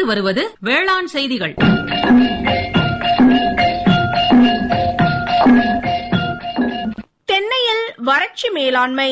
வருவது வேளாண் செய்திகள் தென்னையில் வறட்சி மேலாண்மை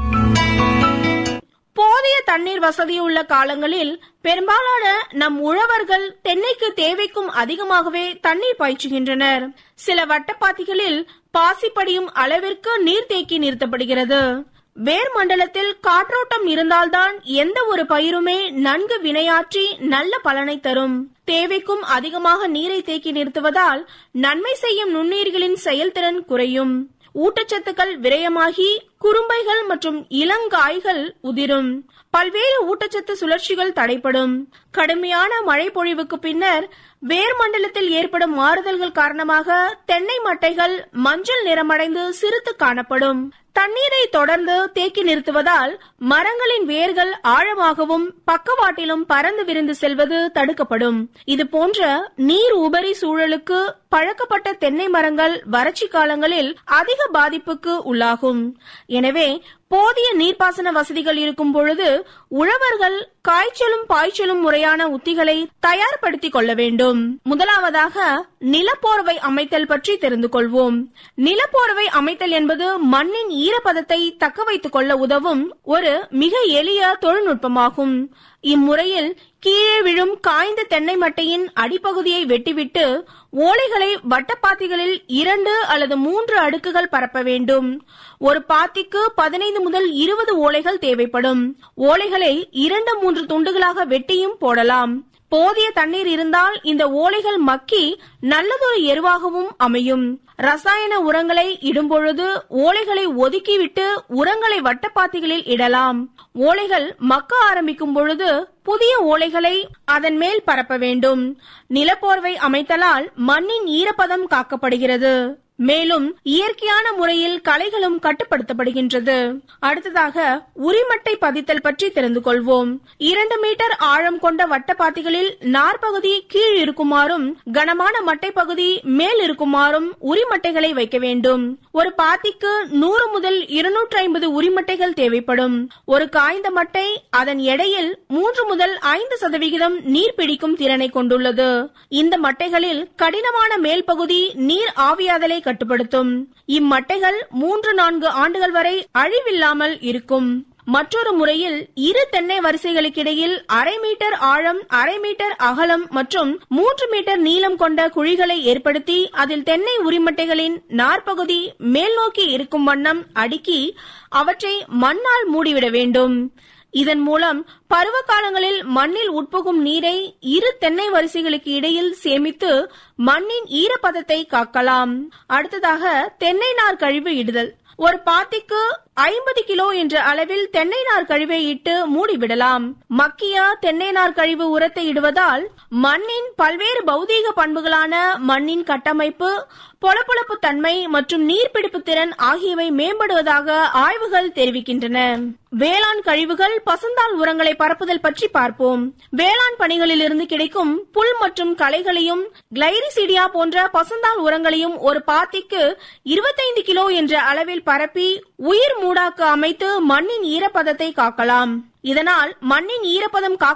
போதிய தண்ணீர் வசதியுள்ள காலங்களில் பெரும்பாலான நம் உழவர்கள் தென்னைக்கு தேவைக்கும் அதிகமாகவே தண்ணீர் பாய்ச்சுகின்றனர் சில வட்டப்பாத்திகளில் பாசிப்படியும் அளவிற்கு நீர் தேக்கி நிறுத்தப்படுகிறது வேர் மண்டலத்தில் காற்றோட்டம் இருந்தால்தான் எந்த ஒரு பயிருமே நன்கு வினையாற்றி நல்ல பலனை தரும் தேவைக்கும் அதிகமாக நீரை தேக்கி நிறுத்துவதால் நன்மை செய்யும் நுண்ணுயிர்களின் செயல்திறன் குறையும் ஊட்டச்சத்துக்கள் விரயமாகி குறும்பைகள் மற்றும் இளங்காய்கள் உதிரும் பல்வேறு ஊட்டச்சத்து சுழற்சிகள் தடைப்படும் கடுமையான மழை பொழிவுக்கு பின்னர் வேர் மண்டலத்தில் ஏற்படும் மாறுதல்கள் காரணமாக தென்னை மட்டைகள் மஞ்சள் நிறமடைந்து சிறுத்து காணப்படும் தண்ணீரை தொடர்ந்து தேக்கி நிறுத்துவதால் மரங்களின் வேர்கள் ஆழமாகவும் பக்கவாட்டிலும் பறந்து விரிந்து செல்வது தடுக்கப்படும் இது போன்ற நீர் உபரி சூழலுக்கு பழக்கப்பட்ட தென்னை மரங்கள் வறட்சி காலங்களில் அதிக பாதிப்புக்கு உள்ளாகும் எனவே போதிய நீர்ப்பாசன வசதிகள் இருக்கும் பொழுது உழவர்கள் காய்ச்சலும் பாய்ச்சலும் முறையான உத்திகளை தயார்படுத்திக் கொள்ள வேண்டும் முதலாவதாக நிலப்போர்வை அமைத்தல் பற்றி தெரிந்து கொள்வோம் நிலப்போர்வை அமைத்தல் என்பது மண்ணின் ஈரப்பதத்தை தக்க வைத்துக் கொள்ள உதவும் ஒரு மிக எளிய தொழில்நுட்பமாகும் இம்முறையில் கீழே விழும் காய்ந்த தென்னை மட்டையின் அடிப்பகுதியை வெட்டிவிட்டு ஓலைகளை வட்டப்பாத்திகளில் இரண்டு அல்லது மூன்று அடுக்குகள் பரப்ப வேண்டும் ஒரு பாத்திக்கு பதினைந்து முதல் இருபது ஓலைகள் தேவைப்படும் ஓலைகளை இரண்டு மூன்று துண்டுகளாக வெட்டியும் போடலாம் போதிய தண்ணீர் இருந்தால் இந்த ஓலைகள் மக்கி நல்லதொரு எருவாகவும் அமையும் ரசாயன உரங்களை இடும்பொழுது ஓலைகளை ஒதுக்கிவிட்டு உரங்களை வட்டப்பாத்திகளில் இடலாம் ஓலைகள் மக்க ஆரம்பிக்கும் பொழுது புதிய ஓலைகளை அதன் மேல் பரப்ப வேண்டும் நிலப்போர்வை அமைத்தலால் மண்ணின் ஈரப்பதம் காக்கப்படுகிறது மேலும் இயற்கையான முறையில் களைகளும் கட்டுப்படுத்தப்படுகின்றது அடுத்ததாக உரிமட்டை பதித்தல் பற்றி தெரிந்து கொள்வோம் இரண்டு மீட்டர் ஆழம் கொண்ட வட்டப்பாத்திகளில் நார்பகுதி கீழ் இருக்குமாறும் கனமான மட்டை பகுதி மேல் இருக்குமாறும் உரிமட்டைகளை வைக்க வேண்டும் ஒரு பாத்திக்கு நூறு முதல் இருநூற்றி ஐம்பது உரிமட்டைகள் தேவைப்படும் ஒரு காய்ந்த மட்டை அதன் எடையில் மூன்று முதல் ஐந்து சதவிகிதம் நீர் பிடிக்கும் திறனை கொண்டுள்ளது இந்த மட்டைகளில் கடினமான மேல் பகுதி நீர் ஆவியாதலை கட்டுப்படுத்தும் இம்மட்டைகள் மூன்று நான்கு ஆண்டுகள் வரை அழிவில்லாமல் இருக்கும் மற்றொரு முறையில் இரு தென்னை வரிசைகளுக்கிடையில் அரை மீட்டர் ஆழம் அரை மீட்டர் அகலம் மற்றும் மூன்று மீட்டர் நீளம் கொண்ட குழிகளை ஏற்படுத்தி அதில் தென்னை உரிமட்டைகளின் நார்பகுதி மேல் நோக்கி இருக்கும் வண்ணம் அடுக்கி அவற்றை மண்ணால் மூடிவிட வேண்டும் இதன் மூலம் பருவ காலங்களில் மண்ணில் உட்புகும் நீரை இரு தென்னை வரிசைகளுக்கு இடையில் சேமித்து மண்ணின் ஈரப்பதத்தை காக்கலாம் அடுத்ததாக தென்னை நார் கழிவு இடுதல் ஒரு பாத்திக்கு ஐம்பது கிலோ என்ற அளவில் தென்னை நார் கழிவை இட்டு மூடிவிடலாம் மக்கிய தென்னை நார் கழிவு உரத்தை இடுவதால் மண்ணின் பல்வேறு பௌதீக பண்புகளான மண்ணின் கட்டமைப்பு பொலப்பொலப்பு தன்மை மற்றும் நீர்பிடிப்பு திறன் ஆகியவை மேம்படுவதாக ஆய்வுகள் தெரிவிக்கின்றன வேளாண் கழிவுகள் பசுந்தாள் உரங்களை பரப்புதல் பற்றி பார்ப்போம் வேளாண் பணிகளில் இருந்து கிடைக்கும் புல் மற்றும் களைகளையும் கிளைரிசிடியா போன்ற பசுந்தாள் உரங்களையும் ஒரு பாத்திக்கு இருபத்தைந்து கிலோ என்ற அளவில் பரப்பி உயிர் மூடாக்கு அமைத்து மண்ணின் ஈரப்பதத்தை காக்கலாம் இதனால் மண்ணின் ஈரப்பதம் காக்க